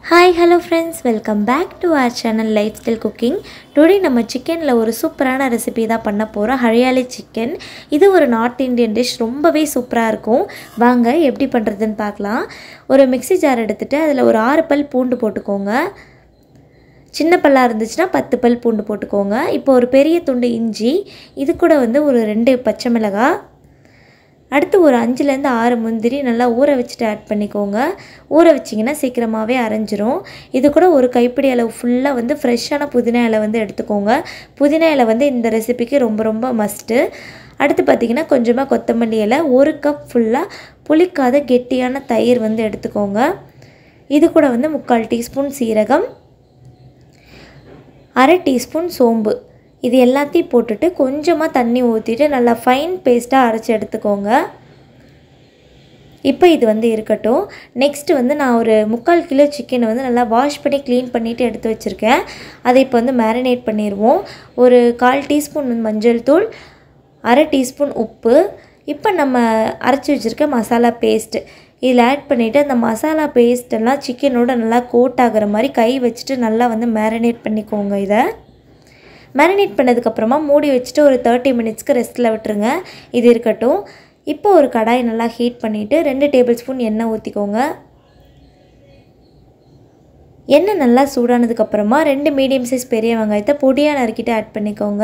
hi hello friends welcome back to our channel lifestyle cooking today நம்ம சிக்கனில் ஒரு சூப்பரான ரெசிபி தான் பண்ண போகிறோம் ஹரியாலி சிக்கன் இது ஒரு நார்த் இந்தியன் டிஷ் ரொம்பவே சூப்பராக இருக்கும் வாங்க எப்படி பண்ணுறதுன்னு பார்க்கலாம் ஒரு மிக்ஸி ஜார் எடுத்துகிட்டு அதில் ஒரு ஆறு பல் பூண்டு போட்டுக்கோங்க சின்ன பல்லாக இருந்துச்சுன்னா பத்து பல் பூண்டு போட்டுக்கோங்க இப்போ ஒரு பெரிய துண்டு இஞ்சி இது கூட வந்து ஒரு ரெண்டு பச்சை மிளகாய் அடுத்து ஒரு அஞ்சுலேருந்து ஆறு முந்திரி நல்லா ஊற வச்சுட்டு ஆட் பண்ணிக்கோங்க ஊற வச்சிங்கன்னா சீக்கிரமாகவே அரைஞ்சிரும் இது கூட ஒரு கைப்பிடி அளவு ஃபுல்லாக வந்து ஃப்ரெஷ்ஷான புதினா இலை வந்து எடுத்துக்கோங்க புதினா இலை வந்து இந்த ரெசிபிக்கு ரொம்ப ரொம்ப மஸ்ட்டு அடுத்து பார்த்திங்கன்னா கொஞ்சமாக கொத்தமல்லி இலை ஒரு கப் ஃபுல்லாக புளிக்காத கெட்டியான தயிர் வந்து எடுத்துக்கோங்க இது கூட வந்து முக்கால் டீஸ்பூன் சீரகம் அரை டீஸ்பூன் சோம்பு இது எல்லாத்தையும் போட்டுட்டு கொஞ்சமாக தண்ணி ஊற்றிட்டு நல்லா ஃபைன் பேஸ்ட்டாக அரைச்சி எடுத்துக்கோங்க இப்போ இது வந்து இருக்கட்டும் நெக்ஸ்ட் வந்து நான் ஒரு முக்கால் கிலோ சிக்கனை வந்து நல்லா வாஷ் பண்ணி க்ளீன் பண்ணிவிட்டு எடுத்து வச்சுருக்கேன் அதை இப்போ வந்து மேரினேட் பண்ணிடுவோம் ஒரு கால் டீஸ்பூன் மஞ்சள் தூள் அரை டீஸ்பூன் உப்பு இப்போ நம்ம அரைச்சி வச்சுருக்க மசாலா பேஸ்ட்டு இதில் ஆட் பண்ணிவிட்டு அந்த மசாலா பேஸ்ட்டெல்லாம் சிக்கனோட நல்லா கோட் ஆகிற மாதிரி கை வச்சுட்டு நல்லா வந்து மேரினேட் பண்ணிக்கோங்க இதை மேரினேட் பண்ணதுக்கப்புறமா மூடி வச்சுட்டு ஒரு தேர்ட்டி மினிட்ஸ்க்கு ரெஸ்ட்டில் விட்டுருங்க இது இருக்கட்டும் இப்போ ஒரு கடாய் நல்லா ஹீட் பண்ணிவிட்டு ரெண்டு டேபிள் ஸ்பூன் எண்ணெய் ஊற்றிக்கோங்க எண்ணெய் நல்லா சூடானதுக்கப்புறமா ரெண்டு மீடியம் சைஸ் பெரிய வெங்காயத்தை பொடியாக நறுக்கிட்டு ஆட் பண்ணிக்கோங்க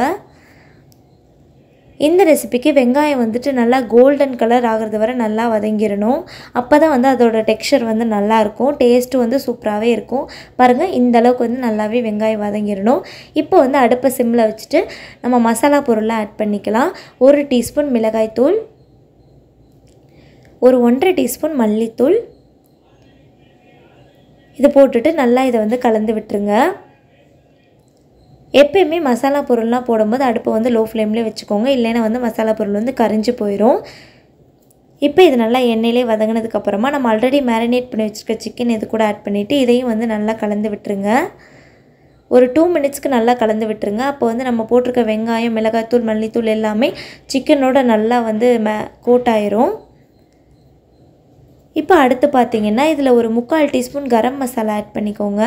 இந்த ரெசிபிக்கு வெங்காயம் வந்துட்டு நல்லா கோல்டன் கலர் ஆகிறது வரை நல்லா வதங்கிடணும் அப்போ தான் வந்து அதோட டெக்ஸ்சர் வந்து நல்லாயிருக்கும் டேஸ்ட்டு வந்து சூப்பராகவே இருக்கும் பாருங்கள் இந்த அளவுக்கு வந்து நல்லாவே வெங்காயம் வதங்கிடணும் இப்போ வந்து அடுப்பை சிம்மில் வச்சுட்டு நம்ம மசாலா பொருளை ஆட் பண்ணிக்கலாம் ஒரு டீஸ்பூன் மிளகாய்த்தூள் ஒரு ஒன்றரை டீஸ்பூன் மல்லித்தூள் இது போட்டுட்டு நல்லா இதை வந்து கலந்து விட்டுருங்க எப்பயுமே மசாலா பொருள்லாம் போடும்போது அடுப்பை வந்து லோ ஃப்ளேம்லேயே வச்சுக்கோங்க இல்லைன்னா வந்து மசாலா பொருள் வந்து கரிஞ்சு போயிடும் இப்போ இது நல்லா எண்ணெயிலே வதங்கினதுக்கப்புறமா நம்ம ஆல்ரெடி மேரினேட் பண்ணி வச்சுருக்க சிக்கன் இது கூட ஆட் பண்ணிவிட்டு இதையும் வந்து நல்லா கலந்து விட்டுருங்க ஒரு டூ மினிட்ஸ்க்கு நல்லா கலந்து விட்டுருங்க அப்போ வந்து நம்ம போட்டிருக்க வெங்காயம் மிளகாய்த்தூள் மல்லித்தூள் எல்லாமே சிக்கனோட நல்லா வந்து மே கோட் ஆயிரும் இப்போ அடுத்து பார்த்திங்கன்னா இதில் ஒரு முக்கால் டீஸ்பூன் கரம் மசாலா ஆட் பண்ணிக்கோங்க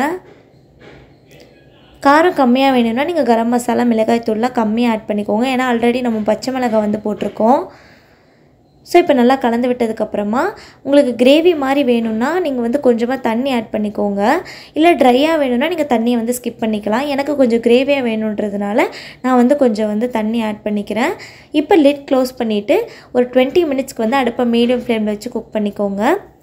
காரம் கம்மியாக வேணும்னா நீங்கள் கரம் மசாலா மிளகாய் தூள்லாம் கம்மியாக ஆட் பண்ணிக்கோங்க ஏன்னா ஆல்ரெடி நம்ம பச்சை மிளகாய் வந்து போட்டிருக்கோம் ஸோ இப்போ நல்லா கலந்து விட்டதுக்கப்புறமா உங்களுக்கு கிரேவி மாதிரி வேணும்னா நீங்கள் வந்து கொஞ்சமாக தண்ணி ஆட் பண்ணிக்கோங்க இல்லை ட்ரையாக வேணும்னா நீங்கள் தண்ணியை வந்து ஸ்கிப் பண்ணிக்கலாம் எனக்கு கொஞ்சம் கிரேவியாக வேணுன்றதுனால நான் வந்து கொஞ்சம் வந்து தண்ணி ஆட் பண்ணிக்கிறேன் இப்போ லிட் க்ளோஸ் பண்ணிவிட்டு ஒரு டுவெண்ட்டி மினிட்ஸ்க்கு வந்து அடுப்பை மீடியம் ஃப்ளேமில் வச்சு குக் பண்ணிக்கோங்க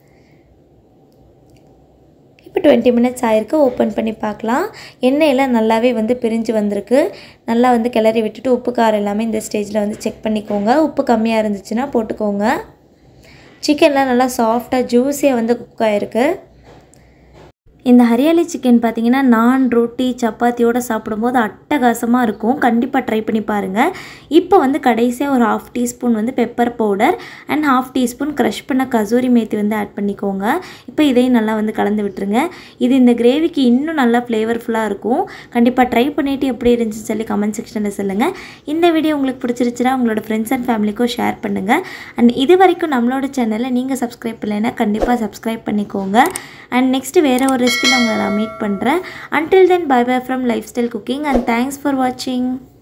இப்போ டுவெண்ட்டி மினிட்ஸ் ஆயிருக்கு ஓப்பன் பண்ணி பார்க்கலாம் எண்ணெயெல்லாம் நல்லாவே வந்து பிரிஞ்சு வந்திருக்கு நல்லா வந்து கிளறி விட்டுட்டு உப்பு காரம் எல்லாமே இந்த ஸ்டேஜில் வந்து செக் பண்ணிக்கோங்க உப்பு கம்மியாக இருந்துச்சுன்னா போட்டுக்கோங்க சிக்கன்லாம் நல்லா சாஃப்டாக ஜூஸியாக வந்து குக் ஆகிருக்கு இந்த ஹரியாலி சிக்கன் பார்த்தீங்கன்னா நான் ரொட்டி சப்பாத்தியோடு சாப்பிடும்போது அட்டகாசமாக இருக்கும் கண்டிப்பாக ட்ரை பண்ணி பாருங்கள் இப்போ வந்து கடைசியாக ஒரு ஹாஃப் டீஸ்பூன் வந்து pepper powder and half teaspoon crush பண்ண கசூரி மேத்தி வந்து ஆட் பண்ணிக்கோங்க இப்போ இதையும் நல்லா வந்து கலந்து விட்டுருங்க இது இந்த கிரேவிக்கு இன்னும் நல்லா ஃப்ளேவர்ஃபுல்லாக இருக்கும் கண்டிப்பாக ட்ரை பண்ணிவிட்டு எப்படி இருந்துச்சுன்னு சொல்லி கமெண்ட் செக்ஷனில் சொல்லுங்கள் இந்த வீடியோ உங்களுக்கு பிடிச்சிருச்சுன்னா உங்களோட ஃப்ரெண்ட்ஸ் அண்ட் ஃபேமிலிக்கும் ஷேர் பண்ணுங்கள் அண்ட் இது வரைக்கும் நம்மளோட சேனலை நீங்கள் சப்ஸ்கிரைப் பண்ணலைன்னா கண்டிப்பாக சப்ஸ்கிரைப் பண்ணிக்கோங்க அண்ட் நெக்ஸ்ட் வேறு ஒரு ரெசிபியில் உங்களை நான் மீட் பண்ணுறேன் until then bye bye from lifestyle cooking and thanks for வாட்சிங்